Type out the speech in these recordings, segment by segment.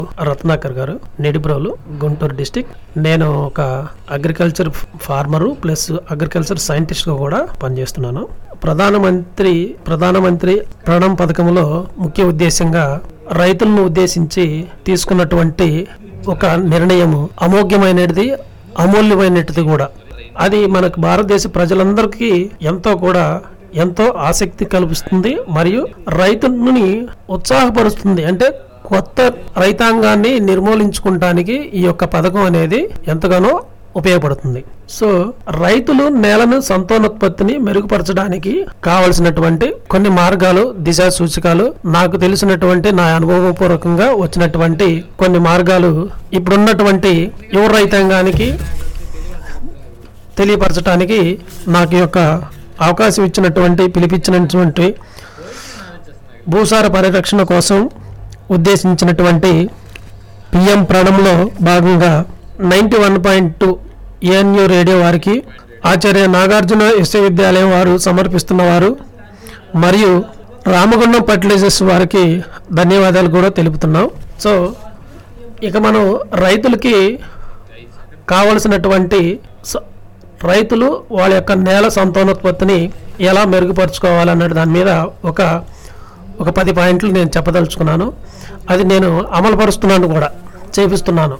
రత్నాకర్ గారు నిడిబ్రోలు గుంటూరు డిస్టిక్ నేను ఒక అగ్రికల్చర్ ఫార్మరు ప్లస్ అగ్రికల్చర్ సైంటిస్ట్గా కూడా పనిచేస్తున్నాను ప్రధానమంత్రి ప్రధానమంత్రి ప్రణం పథకంలో ముఖ్య ఉద్దేశంగా రైతులను ఉద్దేశించి తీసుకున్నటువంటి ఒక నిర్ణయము అమోఘ్యమైనది అమూల్యమైనది కూడా అది మనకు భారతదేశ ప్రజలందరికీ ఎంతో కూడా ఎంతో ఆసక్తి కల్పిస్తుంది మరియు రైతుని ఉత్సాహపరుస్తుంది అంటే కొత్త రైతాంగాన్ని నిర్మూలించుకుంటానికి ఈ యొక్క పథకం అనేది ఎంతగానో ఉపయోగపడుతుంది సో రైతులు నేలను సంతానోత్పత్తిని మెరుగుపరచడానికి కావలసినటువంటి కొన్ని మార్గాలు దిశా సూచికలు నాకు తెలిసినటువంటి నా అనుభవపూర్వకంగా వచ్చినటువంటి కొన్ని మార్గాలు ఇప్పుడున్నటువంటి యువ రైతాంగానికి తెలియపరచడానికి నాకు ఈ యొక్క అవకాశం ఇచ్చినటువంటి పిలిపించినటువంటి భూసార పరిరక్షణ కోసం ఉద్దేశించినటువంటి పిఎం ప్రణంలో భాగంగా ninety one point two ANU radio వారికి ఆచార్య నాగార్జున విశ్వవిద్యాలయం వారు సమర్పిస్తున్న వారు మరియు రామగుండం ఫర్టిలైజర్స్ వారికి ధన్యవాదాలు కూడా తెలుపుతున్నాం సో ఇక మనం రైతులకి కావలసినటువంటి స- రైతులు వాళ్ళ యొక్క నేల సంతానోత్పత్తిని ఎలా మెరుగుపరుచుకోవాలన్న దాని మీద ఒక ఒక పది పాయింట్లు నేను చెప్పదలుచుకున్నాను అది నేను అమలుపరుస్తున్నాను కూడా చేపిస్తున్నాను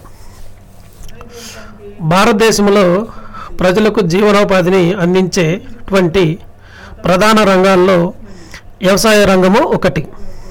భారతదేశంలో ప్రజలకు జీవనోపాధిని అందించేటువంటి ప్రధాన రంగాల్లో వ్యవసాయ రంగము ఒకటి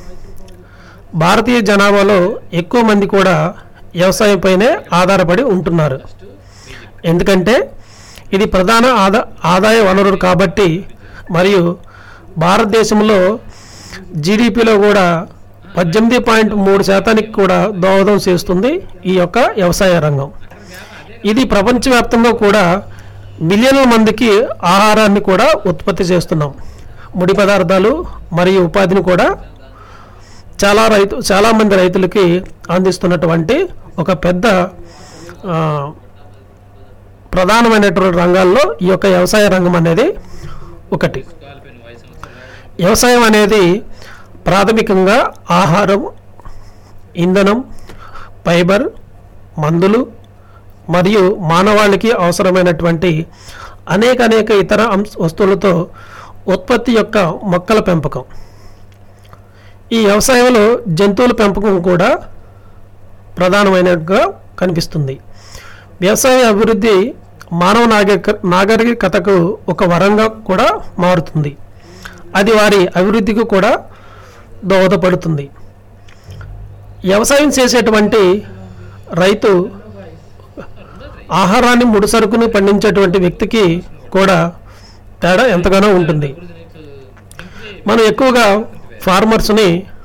భారతీయ జనాభాలో ఎక్కువ మంది కూడా వ్యవసాయంపైనే ఆధారపడి ఉంటున్నారు ఎందుకంటే ఇది ప్రధాన ఆదా ఆదాయ వనరు కాబట్టి మరియు భారతదేశంలో జీడిపిలో కూడా పద్దెనిమిది పాయింట్ మూడు శాతానికి కూడా దోహదం చేస్తుంది ఈ యొక్క వ్యవసాయ రంగం ఇది ప్రపంచవ్యాప్తంగా కూడా మిలియన్ల మందికి ఆహారాన్ని కూడా ఉత్పత్తి చేస్తున్నాం ముడి పదార్థాలు మరియు ఉపాధిని కూడా చాలా రైతు చాలామంది రైతులకి అందిస్తున్నటువంటి ఒక పెద్ద ఆ, ప్రధానమైనటువంటి రంగాల్లో ఈ యొక్క వ్యవసాయ రంగం అనేది ఒకటి వ్యవసాయం అనేది ప్రాథమికంగా ఆహారం ఇంధనం ఫైబర్ మందులు మరియు మానవాళికి అవసరమైనటువంటి అనేక అనేక ఇతర అంశ వస్తువులతో ఉత్పత్తి యొక్క మొక్కల పెంపకం ఈ వ్యవసాయంలో జంతువుల పెంపకం కూడా ప్రధానమైనగా కనిపిస్తుంది వ్యవసాయ అభివృద్ధి మానవ నాగరిక నాగరికతకు ఒక వరంగా కూడా మారుతుంది అది వారి అభివృద్ధికి కూడా దోహదపడుతుంది వ్యవసాయం చేసేటువంటి రైతు ఆహారాన్ని ముడిసరుకుని పండించేటువంటి వ్యక్తికి కూడా తేడా ఎంతగానో ఉంటుంది మనం ఎక్కువగా ఫార్మర్స్ని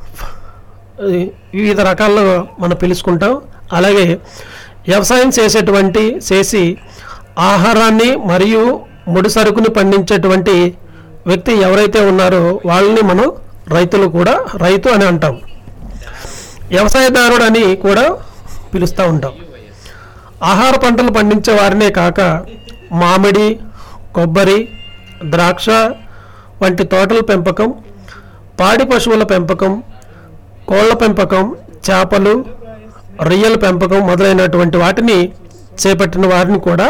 ఈ వివిధ రకాల్లో మనం పిలుచుకుంటాం అలాగే వ్యవసాయం చేసేటువంటి చేసి ఆహారాన్ని మరియు ముడి సరుకుని పండించేటువంటి వ్యక్తి ఎవరైతే ఉన్నారో వాళ్ళని మనం రైతులు కూడా రైతు అని అంటాం వ్యవసాయదారుడు అని కూడా పిలుస్తూ ఉంటాం ఆహార పంటలు పండించే వారినే కాక మామిడి కొబ్బరి ద్రాక్ష వంటి తోటల పెంపకం పాడి పశువుల పెంపకం కోళ్ల పెంపకం చేపలు రొయ్యల పెంపకం మొదలైనటువంటి వాటిని చేపట్టిన వారిని కూడా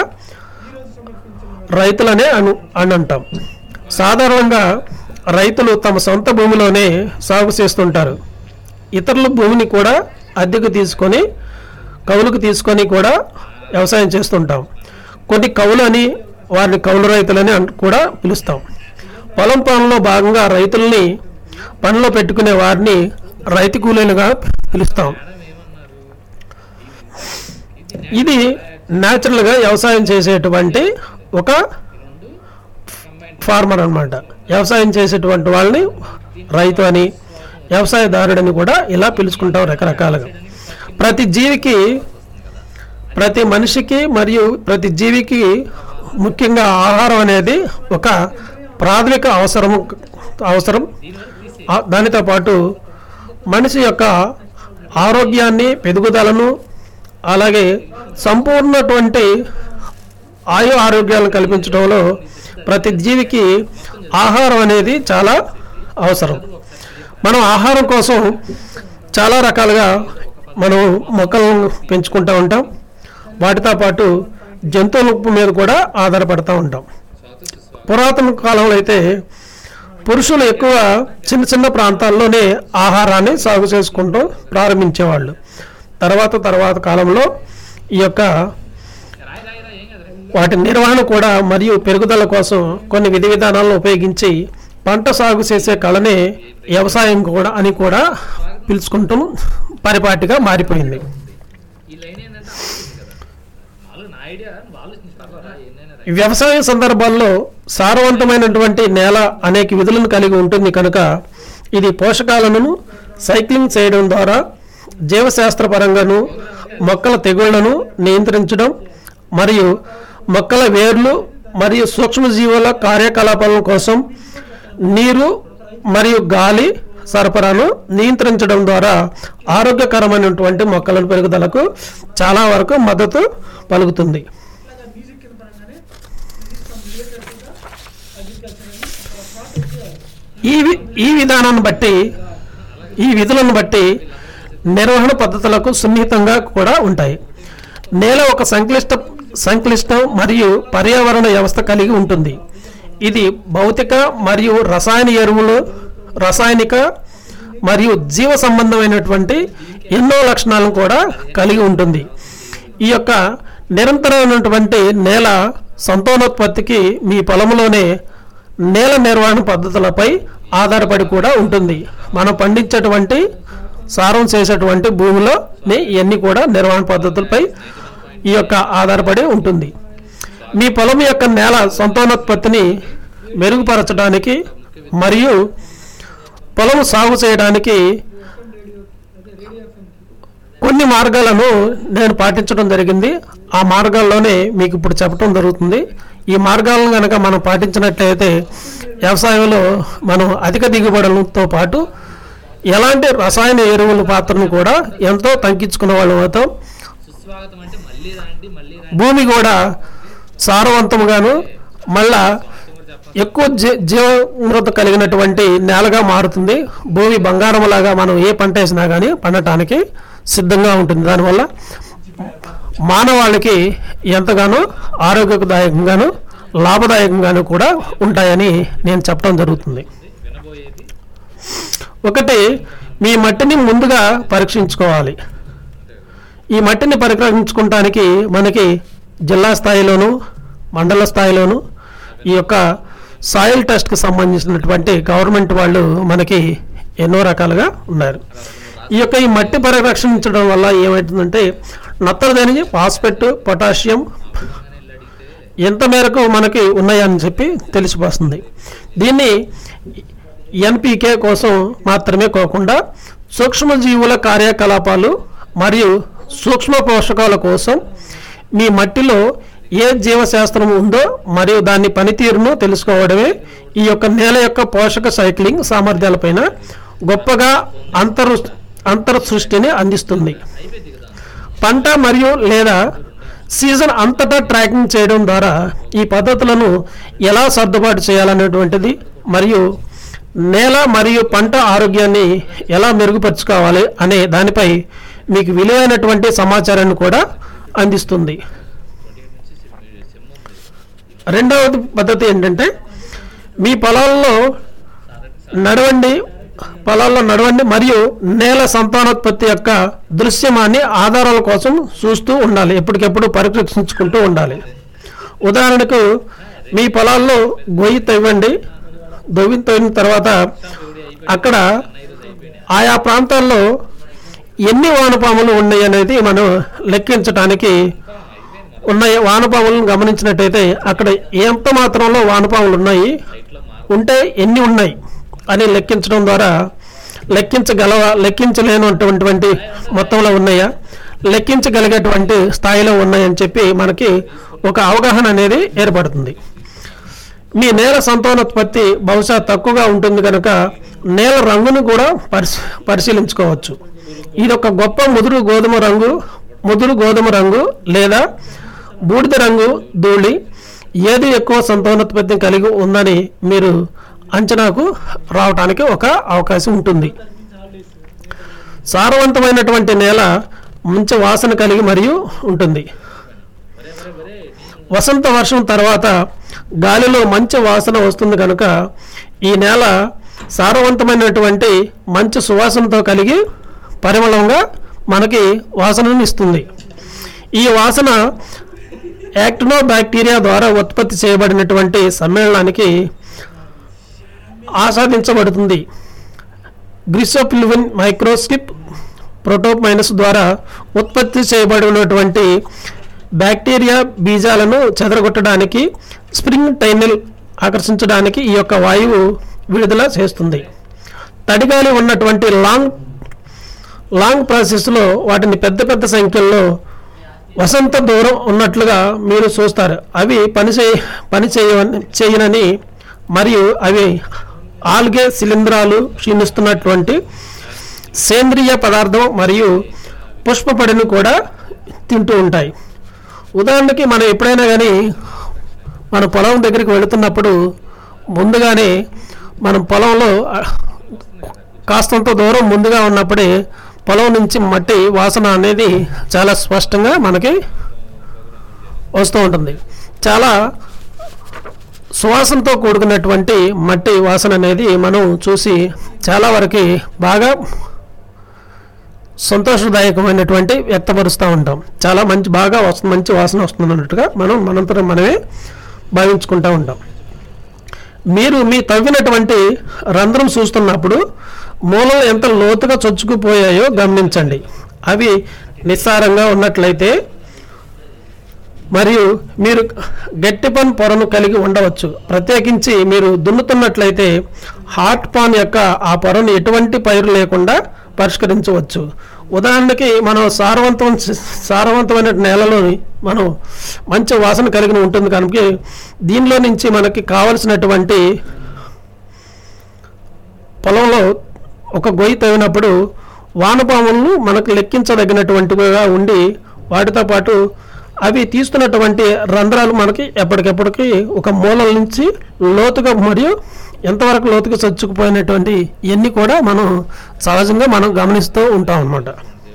రైతులనే అను అని అంటాం సాధారణంగా రైతులు తమ సొంత భూమిలోనే సాగు చేస్తుంటారు ఇతరుల భూమిని కూడా అద్దెకు తీసుకొని కౌలుకు తీసుకొని కూడా వ్యవసాయం చేస్తుంటాం కొన్ని కౌలు అని వారిని కౌలు రైతులని అన్- కూడా పిలుస్తాం పొలం పనుల్లో భాగంగా రైతుల్ని పనిలో పెట్టుకునే వారిని రైతు కూలీలుగా పిలుస్తాం ఇది న్యాచురల్గా వ్యవసాయం చేసేటువంటి ఒక ఫార్మర్ అన్నమాట వ్యవసాయం చేసేటువంటి వాళ్ళని రైతు అని వ్యవసాయదారుడని కూడా ఇలా పిలుచుకుంటాం రకరకాలుగా ప్రతి జీవికి ప్రతి మనిషికి మరియు ప్రతి జీవికి ముఖ్యంగా ఆహారం అనేది ఒక ప్రాథమిక అవసరం అవసరం ఆ- దానితో పాటు మనిషి యొక్క ఆరోగ్యాన్ని పెరుగుదలను అలాగే సంపూర్ణటువంటి ఆయు ఆరోగ్యాలను కల్పించడంలో ప్రతి జీవికి ఆహారం అనేది చాలా అవసరం మనం ఆహారం కోసం చాలా రకాలుగా మనం మొక్కలను పెంచుకుంటూ ఉంటాం వాటితో పాటు జంతువుల ఉప్పు మీద కూడా ఆధారపడుతూ ఉంటాం పురాతన కాలంలో అయితే పురుషులు ఎక్కువ చిన్న చిన్న ప్రాంతాల్లోనే ఆహారాన్ని సాగు చేసుకుంటూ ప్రారంభించేవాళ్ళు తర్వాత తర్వాత కాలంలో ఈ యొక్క వాటి నిర్వహణ కూడా మరియు పెరుగుదల కోసం కొన్ని విధి విధానాలను ఉపయోగించి పంట సాగు చేసే కళనే వ్యవసాయం కూడా అని కూడా పిలుచుకుంటూ పరిపాటిగా మారిపోయింది ఈ లైన్ ఏంటంటే ఆలోచించింది కదా వాళ్ళు నా ఐడియా నువ్వు ఆలోచించి పర్వాలా ఎన్నైనా ఈ వ్యవసాయ సందర్భాల్లో సారవంతమైనటువంటి నేల అనేక విధులను కలిగి ఉంటుంది కనుక ఇది పోషకాలను సైక్లింగ్ చేయడం ద్వారా జీవశాస్త్రపరంగాను మొక్కల తెగుళ్లను నియంత్రించడం మరియు మొక్కల వేర్లు మరియు సూక్ష్మజీవుల కార్యకలాపాల కోసం నీరు మరియు గాలి సరఫరాను నియంత్రించడం ద్వారా ఆరోగ్యకరమైనటువంటి మొక్కల పెరుగుదలకు చాలా వరకు మద్దతు పలుకుతుంది ఇట్లాగా మ్యూజిక్ కింద పరంగానే music from related to agriculture అని ఒక ప్రాజెక్ట్ ఈ వి- ఈ విధానాన్ని బట్టి ఈ విధులను బట్టి నిర్వహణ పద్ధతులకు సున్నితంగా కూడా ఉంటాయి నేల ఒక సంక్లిష్ట సంక్లిష్ట మరియు పర్యావరణ వ్యవస్థ కలిగి ఉంటుంది ఇది భౌతిక మరియు రసాయన ఎరువులు రసాయనిక మరియు జీవ సంబంధమైనటువంటి ఎన్నో లక్షణాలను కూడా కలిగి ఉంటుంది ఈ యొక్క నిరంతరమైనటువంటి నేల సంతానోత్పత్తికి మీ పొలంలోనే నేల నిర్వహణ పద్ధతులపై ఆధారపడి కూడా ఉంటుంది మనం పండించేటువంటి సారం చేసేటువంటి భూమిలోని ఇవన్నీ కూడా నిర్వహణ పద్ధతులపై ఈ యొక్క ఆధారపడి ఉంటుంది మీ పొలం యొక్క నేల సంతానోత్పత్తిని మెరుగుపరచడానికి మరియు పొలం సాగు చేయడానికి కొన్ని మార్గాలను నేను పాటించడం జరిగింది ఆ మార్గాల్లోనే మీకు ఇప్పుడు చెప్పడం జరుగుతుంది ఈ మార్గాలను కనుక మనం పాటించినట్లయితే వ్యవసాయంలో మనం అధిక దిగుబడులతో పాటు ఎలాంటి రసాయన ఎరువుల పాత్రను కూడా ఎంతో తగ్గించుకునే వాళ్ళం అవుతాం సుస్వాగతం అంటే మళ్ళీ రాండి మళ్ళీ రాండి భూమి కూడా సారవంతంగాను మళ్ళా ఎక్కువ జీ జీవమృత కలిగినటువంటి నేలగా మారుతుంది భూమి బంగారంలాగా మనం ఏ పంట వేసినా కానీ పండటానికి సిద్ధంగా ఉంటుంది దానివల్ల మానవాళికి ఎంతగానో ఆరోగ్యదాయకంగాను లాభదాయకంగాను కూడా ఉంటాయని నేను చెప్పడం జరుగుతుంది వినబోయేది ఒకటి మీ మట్టిని ముందుగా పరీక్షించుకోవాలి ఈ మట్టిని పరీక్షించుకోవటానికి మనకి జిల్లా స్థాయిలోను మండల స్థాయిలోను ఈ యొక్క సాయిల్ టెస్ట్కి సంబంధించినటువంటి గవర్నమెంట్ వాళ్ళు మనకి ఎన్నో రకాలుగా ఉన్నారు ఈ యొక్క ఈ మట్టి పరిరక్షించడం వల్ల ఏమవుతుందంటే నత్రజని ఫాస్ఫెట్ పొటాషియం ఎంత మేరకు మనకి ఉన్నాయని చెప్పి తెలిసిపోతుంది దీన్ని ఎన్పికే కోసం మాత్రమే కాకుండా సూక్ష్మజీవుల కార్యకలాపాలు మరియు సూక్ష్మ పోషకాల కోసం మీ మట్టిలో ఏ జీవశాస్త్రం ఉందో మరియు దాని పనితీరును తెలుసుకోవడమే ఈ యొక్క నేల యొక్క పోషక సైక్లింగ్ సామర్థ్యాలపైన గొప్పగా అంతర్ అంతర్ సృష్టిని అందిస్తుంది అయిపోయింది కదా పంట మరియు లేదా సీజన్ అంతటా ట్రాకింగ్ చేయడం ద్వారా ఈ పద్ధతులను ఎలా సర్దుబాటు చేయాలనేటువంటిది మరియు నేల మరియు పంట ఆరోగ్యాన్ని ఎలా మెరుగుపరుచుకోవాలి అనే దానిపై మీకు విలువైనటువంటి సమాచారాన్ని కూడా అందిస్తుంది రెండవది పద్ధతి ఏంటంటే మీ పొలాల్లో నడవండి పొలాల్లో నడవండి మరియు నేల సంతానోత్పత్తి యొక్క దృశ్యమాన్ని ఆధారాల కోసం చూస్తూ ఉండాలి ఎప్పటికెప్పుడు పరీక్షించుకుంటూ ఉండాలి ఉదాహరణకు మీ పొలాల్లో గొయ్యి తవ్వండి దొవ్వి తవ్విన తర్వాత అక్కడ ఆయా ప్రాంతాల్లో ఎన్ని వానపాములు ఉన్నాయి అనేది మనం లెక్కించడానికి ఉన్న వానపాములను గమనించినట్టయితే అక్కడ ఎంత మాత్రంలో వానపాములు ఉన్నాయి ఉంటే ఎన్ని ఉన్నాయి అని లెక్కించడం ద్వారా లెక్కించగలవ లెక్కించలేనటువంటి మొత్తంలో ఉన్నాయా లెక్కించగలిగేటువంటి స్థాయిలో ఉన్నాయని చెప్పి మనకి ఒక అవగాహన అనేది ఏర్పడుతుంది మీ నేల సంతానోత్పత్తి బహుశా తక్కువగా ఉంటుంది కనుక నేల రంగును కూడా పరిశీ పరిశీలించుకోవచ్చు ఇది ఒక గొప్ప ముదురు గోధుమ రంగు ముదురు గోధుమ రంగు లేదా బూడిద రంగు ధూళి ఏది ఎక్కువ సంతానోత్పత్తి కలిగి ఉందని మీరు అంచనాకు రావడానికి ఒక అవకాశం ఉంటుంది సారవంతమైనటువంటి నేల మంచి వాసన కలిగి మరియు ఉంటుంది ఒరే ఒరే ఒరే నేను వసంత వర్షం తర్వాత గాలిలో మంచి వాసన వస్తుంది కనుక ఈ నేల సారవంతమైనటువంటి మంచి సువాసనతో కలిగి పరిమళంగా మనకి వాసనను ఇస్తుంది ఈ వాసన యాక్టినో బ్యాక్టీరియా ద్వారా ఉత్పత్తి చేయబడినటువంటి సమ్మేళనానికి ఆస్వాదించబడుతుంది గ్రిసోపిల్విన్ మైక్రోస్కిప్ ప్రోటోమైనస్ ద్వారా ఉత్పత్తి చేయబడినటువంటి బ్యాక్టీరియా బీజాలను చెదరగొట్టడానికి స్ప్రింగ్ టైనల్ ఆకర్షించడానికి ఈ యొక్క వాయువు విడుదల చేస్తుంది తడిగాలి ఉన్నటువంటి లాంగ్ లాంగ్ ప్రాసెస్లో వాటిని పెద్ద పెద్ద సంఖ్యలో వసంత దూరం ఉన్నట్లుగా మీరు చూస్తారు అవి పని చేయ పని చేయ చేయనని మరియు అవి ఆల్గే శిలీంధ్రాలు క్షీణిస్తున్నటువంటి సేంద్రియ పదార్థం మరియు పుష్పపడిని కూడా తింటూ ఉంటాయి ఉదాహరణకి మనం ఎప్పుడైనా కానీ మన పొలం దగ్గరికి వెళుతున్నప్పుడు ముందుగానే మనం పొలంలో ఆ, కాస్తంత దూరం ముందుగా ఉన్నప్పుడే పొలం నుంచి మట్టి వాసన అనేది చాలా స్పష్టంగా మనకి వస్తూ ఉంటుంది చాలా సువాసనతో కూడుకున్నటువంటి మట్టి వాసన అనేది మనం చూసి చాలా వరకు బాగా సంతోషదాయకమైనటువంటి వ్యక్తపరుస్తూ ఉంటాం చాలా మంచి బాగా వస్తుంది మంచి వాసన వస్తుంది అన్నట్టుగా మనం మనంతరం మనమే భావించుకుంటూ ఉంటాం మీరు మీ తవ్వినటువంటి రంధ్రం చూస్తున్నప్పుడు మూలలు ఎంత లోతుగా చొచ్చుకుపోయాయో గమనించండి అవి నిస్సారంగా ఉన్నట్లయితే మరియు మీరు గట్టి పన్ పొరను కలిగి ఉండవచ్చు ప్రత్యేకించి మీరు దున్నుతున్నట్లయితే హాట్ పాన్ యొక్క ఆ పొరను ఎటువంటి పైరు లేకుండా పరిష్కరించవచ్చు ఉదాహరణకి మనం సారవంతం సారవంతమైన నేలలోని మనం మంచి వాసన కలిగి ఉంటుంది కనుక దీనిలో నుంచి మనకి కావలసినటువంటి పొలంలో ఒక గొయ్యి తవ్వినప్పుడు వానపాములను మనకు లెక్కించదగినటువంటివిగా ఉండి వాటితో పాటు అవి తీస్తున్నటువంటి రంధ్రాలు మనకి ఎప్పటికెప్పటికి ఒక మూలల నుంచి లోతుగా మరియు ఎంతవరకు లోతుగా చచ్చుకుపోయినటువంటి ఇవన్నీ కూడా మనం సహజంగా మనం గమనిస్తూ ఉంటాం అన్నమాట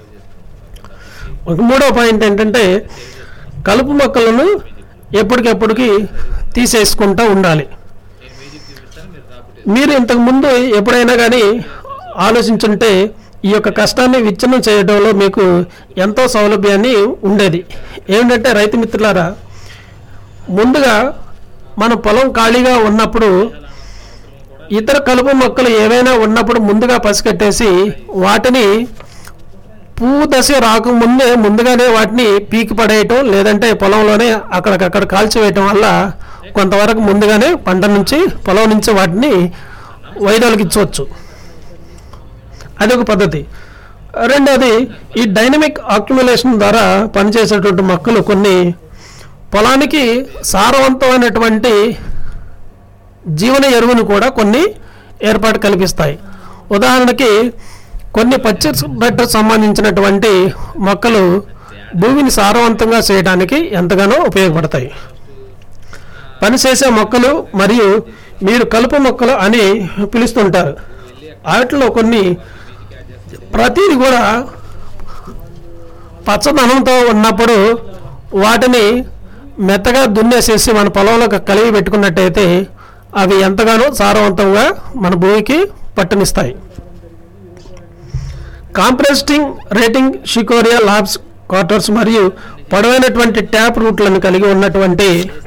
ఒక మూడో పాయింట్ ఏంటంటే కలుపు మొక్కలను ఎప్పటికెప్పటికి తీసేసుకుంటూ ఉండాలి నేను మ్యూజిక్ చూపిస్తాను మీరు రాపితే మీరు ఇంతకు ముందు ఎప్పుడైనా కానీ ఆలోచించుంటే ఈ యొక్క కష్టాన్ని విచ్ఛిన్నం చేయడంలో మీకు ఎంతో సౌలభ్యాన్ని ఉండేది ఏమిటంటే రైతు మిత్రులారా ముందుగా మన పొలం ఖాళీగా ఉన్నప్పుడు ఇతర కలుపు మొక్కలు ఏవైనా ఉన్నప్పుడు ముందుగా పసిగట్టేసి వాటిని పువ్వు దశ రాకముందే ముందుగానే వాటిని పీకి పడేయటం లేదంటే పొలంలోనే అక్కడికక్కడ కాల్చివేయటం వల్ల కొంతవరకు ముందుగానే పంట నుంచి పొలం నుంచి వాటిని వైదొలిగించవచ్చు అది ఒక పద్ధతి రెండోది ఈ డైనమిక్ అక్యుములేషన్ ద్వారా పనిచేసేటువంటి మొక్కలు కొన్ని పొలానికి సారవంతమైనటువంటి జీవన ఎరువును కూడా కొన్ని ఏర్పాటు కల్పిస్తాయి ఉదాహరణకి కొన్ని పచ్చి బెట్టకు సంబంధించినటువంటి మొక్కలు భూమిని సారవంతంగా చేయడానికి ఎంతగానో ఉపయోగపడతాయి పనిచేసే మొక్కలు మరియు మీరు కలుపు మొక్కలు అని పిలుస్తుంటారు వాటిలో కొన్ని ప్రతిది కూడా పచ్చదనంతో ఉన్నప్పుడు వాటిని మెత్తగా దున్నేసేసి మన పొలంలో కలిగి పెట్టుకున్నట్టయితే అవి ఎంతగానో సారవంతంగా మన భూమికి పట్టనిస్తాయి కాంప్రెస్టింగ్ రేటింగ్ షికోరియా లాబ్స్ క్వార్టర్స్ మరియు పొడవైనటువంటి ట్యాప్ రూట్లను కలిగి ఉన్నటువంటి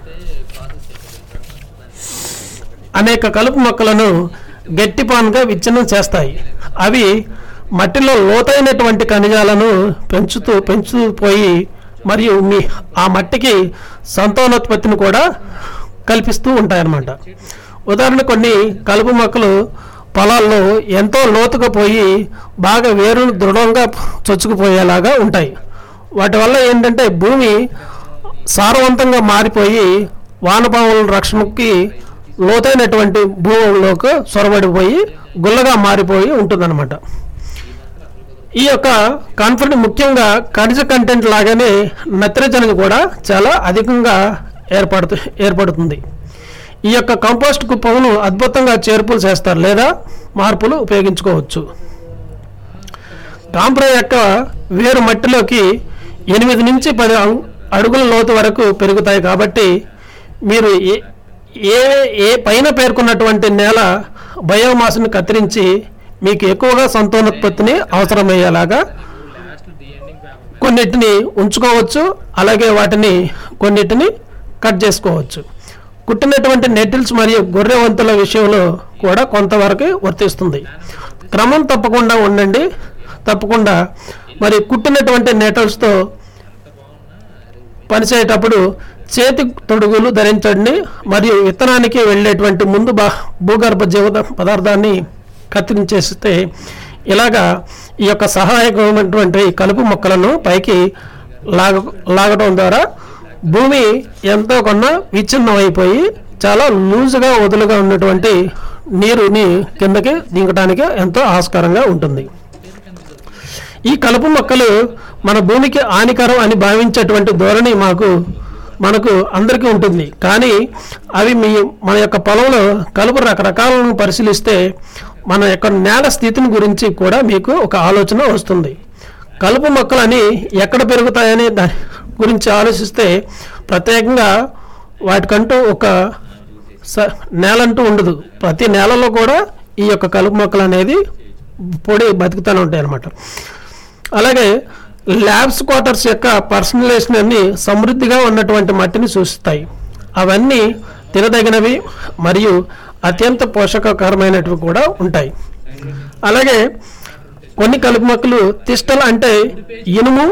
అనేక కలుపు మొక్కలను గట్టిపాన్గా విచ్ఛిన్నం చేస్తాయి అవి మట్టిలో లోతైనటువంటి ఖనిజాలను పెంచుతూ పెంచుతూ పోయి మరియు మీ ఆ మట్టికి సంతానోత్పత్తిని కూడా కల్పిస్తూ ఉంటాయన్నమాట ఉదాహరణ కొన్ని కలుపు మొక్కలు పొలాల్లో ఎంతో లోతుగా పోయి బాగా వేరును దృఢంగా చొచ్చుకుపోయేలాగా ఉంటాయి వాటి వల్ల ఏంటంటే భూమి సారవంతంగా మారిపోయి వానపాముల రక్షణకి లోతైనటువంటి భూమిలోకి చొరబడిపోయి గుల్లగా మారిపోయి ఉంటుందన్నమాట ఈ యొక్క కాన్ఫిడెంట్ ముఖ్యంగా ఖనిజ కంటెంట్ లాగానే నత్రజని కూడా చాలా అధికంగా ఏర్పడుతు ఏర్పడుతుంది ఈ యొక్క కంపోస్ట్ కుప్పమును అద్భుతంగా చేర్పులు చేస్తారు లేదా మార్పులు ఉపయోగించుకోవచ్చు టాంప్రా యొక్క వేరు మట్టిలోకి ఎనిమిది నుంచి పది అం- అడుగుల లోతు వరకు పెరుగుతాయి కాబట్టి మీరు ఏ ఏ ఏ పైన పేర్కొన్నటువంటి నేల బయోమాస్ను కత్తిరించి మీకు ఎక్కువగా సంతానోత్పత్తిని అవసరమయ్యేలాగా లాస్ట్ ది ఎండింగ్ పేపర్ కొన్నిటిని ఉంచుకోవచ్చు అలాగే వాటిని కొన్నిటిని కట్ చేసుకోవచ్చు కుట్టినటువంటి నెటిల్స్ మరియు గొర్రె వంతుల విషయంలో కూడా కొంతవరకు వర్తిస్తుంది క్రమం తప్పకుండా ఉండండి తప్పకుండా మరి కుట్టినటువంటి నెటిల్స్తో పనిచేసేటప్పుడు చేతి తొడుగులు ధరించండి మరియు విత్తనానికి వెళ్ళేటువంటి ముందు బా భూగర్భ జీవ పదార్థాన్ని కత్తిరించేస్తే ఇలాగా ఈ యొక్క సహాయకమైనటువంటి కలుపు మొక్కలను పైకి లాగ లాగడం ద్వారా భూమి ఎంతో కొన్న విచ్ఛిన్నం అయిపోయి చాలా లూజుగా వదులుగా ఉన్నటువంటి నీరుని కిందకి దింగటానికి ఎంతో ఆస్కారంగా ఉంటుంది ఈ కలుపు మొక్కలు మన భూమికి హానికరం అని భావించేటువంటి ధోరణి మాకు మనకు అందరికీ ఉంటుంది కానీ అవి మీ మన యొక్క పొలంలో కలుపు రకరకాలను పరిశీలిస్తే మన యొక్క నేల స్థితిని గురించి కూడా మీకు ఒక ఆలోచన వస్తుంది కలుపు మొక్కలని ఎక్కడ పెరుగుతాయనే దాని గురించి ఆలోచిస్తే ప్రత్యేకంగా వాటికంటూ ఒక స నేలంటూ ఉండదు ప్రతి నేలలో కూడా ఈ యొక్క కలుపు మొక్కలు అనేది పొడి బతుకుతూనే ఉంటాయి అన్నమాట అలాగే ల్యాబ్స్ క్వార్టర్స్ యొక్క పర్సనలైజేషన్ అన్ని సమృద్ధిగా ఉన్నటువంటి మట్టిని సూచిస్తాయి అవన్నీ తినదగినవి మరియు అత్యంత పోషకకరమైనవి కూడా ఉంటాయి అలాగే కొన్ని కలుపు మొక్కలు తిష్టలు అంటే ఇనుము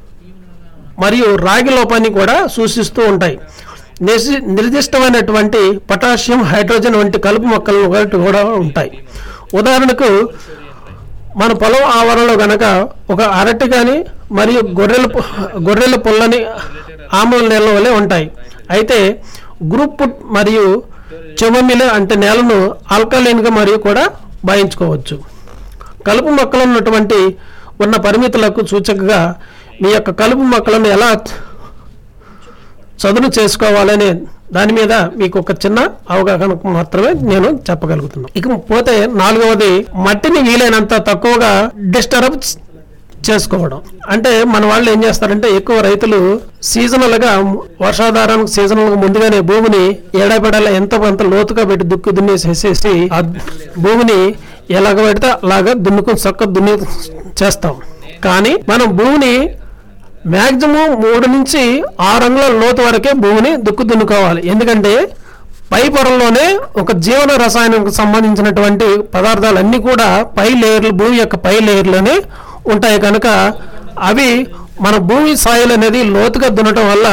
మరియు రాగి లోపాన్ని కూడా సూచిస్తూ ఉంటాయి నిశి- నిర్దిష్టమైనటువంటి పొటాషియం హైడ్రోజన్ వంటి కలుపు మొక్కలు ఒకటి కూడా ఉంటాయి ఉదాహరణకు మన పొలం ఆవరణలో గనక ఒక అరటి కానీ మరియు గొర్రెల పు- గొర్రెల పుల్లని ఆమ్ల నేల వలె ఉంటాయి అయితే గ్రూప్ పుట్ మరియు చెమమిల అంటే నేలను ఆల్కలైన్గా మరియు కూడా భావించుకోవచ్చు కలుపు మొక్కలు ఉన్నటువంటి ఉన్న పరిమితులకు సూచకగా మీ యొక్క కలుపు మొక్కలను ఎలా చదును చేసుకోవాలనే దాని మీద మీకు ఒక చిన్న అవగాహన మాత్రమే నేను చెప్పగలుగుతున్నాను ఇక పోతే నాలుగవది మట్టిని వీలైనంత తక్కువగా డిస్టర్బ్ చేసుకోవడం అంటే మన వాళ్ళు ఏం చేస్తారంటే ఎక్కువ రైతులు సీజనల్ గా వర్షాధారం సీజనల్ గా ముందుగానే భూమిని ఏడాపెడాల ఎంత కొంత లోతుగా పెట్టి దుక్కు దున్నేసేసేసి ఆ భూమిని ఎలాగ పెడితే అలాగా దున్నుకుని చక్క దున్ని చేస్తాం కానీ మనం భూమిని మ్యాక్సిమం మూడు నుంచి ఆరు అంగుళాల లోతు వరకే భూమిని దుక్కు దున్నుకోవాలి ఎందుకంటే పై పొరల్లోనే ఒక జీవన రసాయనంకు సంబంధించినటువంటి పదార్థాలన్నీ కూడా పై లేయర్లు భూమి యొక్క పై లేయర్లోనే ఉంటాయి కనుక అవి మన భూమి సాయిల్ అనేది లోతుగా దున్నటం వల్ల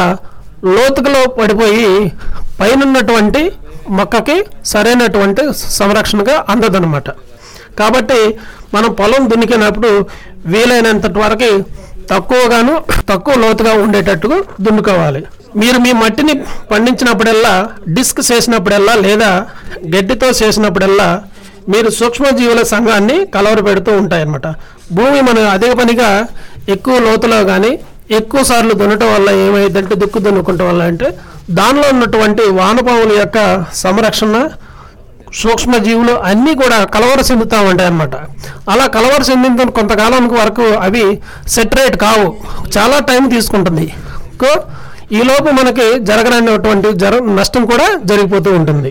లోతులో పడిపోయి పైనున్నటువంటి మొక్కకి సరైనటువంటి సంరక్షణగా అందదనమాట కాబట్టి మనం పొలం దున్నికినప్పుడు వీలైనంత వరకు తక్కువగాను తక్కువ లోతుగా ఉండేటట్టుగా దున్నుకోవాలి మీరు మీ మట్టిని పండించినప్పుడల్లా డిస్క్ చేసినప్పుడల్లా లేదా గడ్డితో చేసినప్పుడల్లా మీరు సూక్ష్మజీవుల సంఘాన్ని కలవర పెడుతూ ఉంటాయన్నమాట భూమి మనం అదే పనిగా ఎక్కువ లోతులో కానీ ఎక్కువ సార్లు దున్నటం వల్ల ఏమైందంటే దుక్కు దున్నుకుంటం వల్ల అంటే దానిలో ఉన్నటువంటి వానపాముల యొక్క సంరక్షణ సూక్ష్మజీవులు అన్నీ కూడా కలవర చెందుతూ ఉంటాయి అన్నమాట అలా కలవర చెందిన కొంతకాలానికి వరకు అవి సెటరేట్ కావు చాలా టైం తీసుకుంటుంది కో ఈలోపు మనకి జరగనటువంటి జర నష్టం కూడా జరిగిపోతూ ఉంటుంది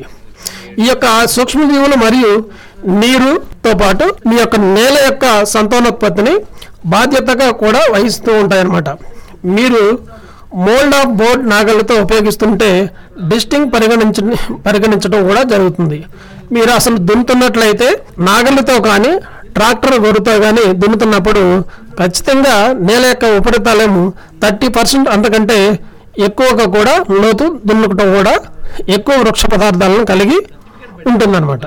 ఈ యొక్క సూక్ష్మజీవులు మరియు నీరుతో పాటు మీ యొక్క నేల యొక్క సంతానోత్పత్తిని బాధ్యతగా కూడా వహిస్తూ ఉంటాయన్నమాట మీరు మోల్డ్ ఆఫ్ బోర్డ్ నాగళ్ళతో ఉపయోగిస్తుంటే డిస్టింగ్ పరిగణించ పరిగణించడం కూడా జరుగుతుంది మీరు అసలు దున్నుతున్నట్లయితే నాగళ్ళతో కానీ ట్రాక్టర్ గొర్రెతో కానీ దున్నుతున్నప్పుడు ఖచ్చితంగా నేల యొక్క ఉపరితలం థర్టీ పర్సెంట్ అంతకంటే ఎక్కువగా కూడా లోతు దున్నుకోవడం కూడా ఎక్కువ వృక్ష పదార్థాలను కలిగి ఉంటుందన్నమాట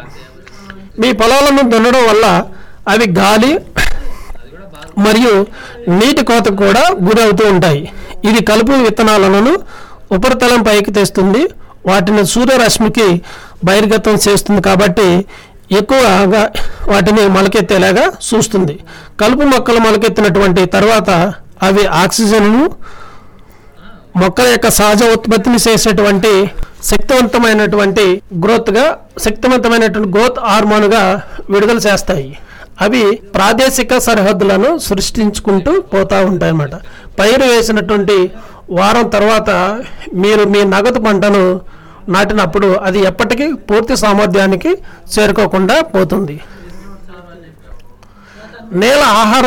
మీ పొలాలను దున్నడం వల్ల అవి గాలి మరియు నీటి కోతకు కూడా గురవుతూ ఉంటాయి ఇది కలుపు విత్తనాలను ఉపరితలం పైకి తెస్తుంది వాటిని సూర్యరశ్మికి బహిర్గతం చేస్తుంది కాబట్టి ఎక్కువగా వాటిని మొలకెత్తేలాగా చూస్తుంది కలుపు మొక్కలు మొలకెత్తినటువంటి తర్వాత అవి ఆక్సిజన్ను మొక్కల యొక్క సహజ ఉత్పత్తిని చేసేటువంటి శక్తివంతమైనటువంటి గ్రోత్గా శక్తివంతమైనటువంటి గ్రోత్ హార్మోన్గా విడుదల చేస్తాయి అవి ప్రాదేశిక సరిహద్దులను సృష్టించుకుంటూ పోతూ ఉంటాయి అన్నమాట పైరు వేసినటువంటి వారం తర్వాత మీరు మీ నగదు పంటను నాటినప్పుడు అది ఎప్పటికీ పూర్తి సామర్థ్యానికి చేరుకోకుండా పోతుంది నేల ఆహార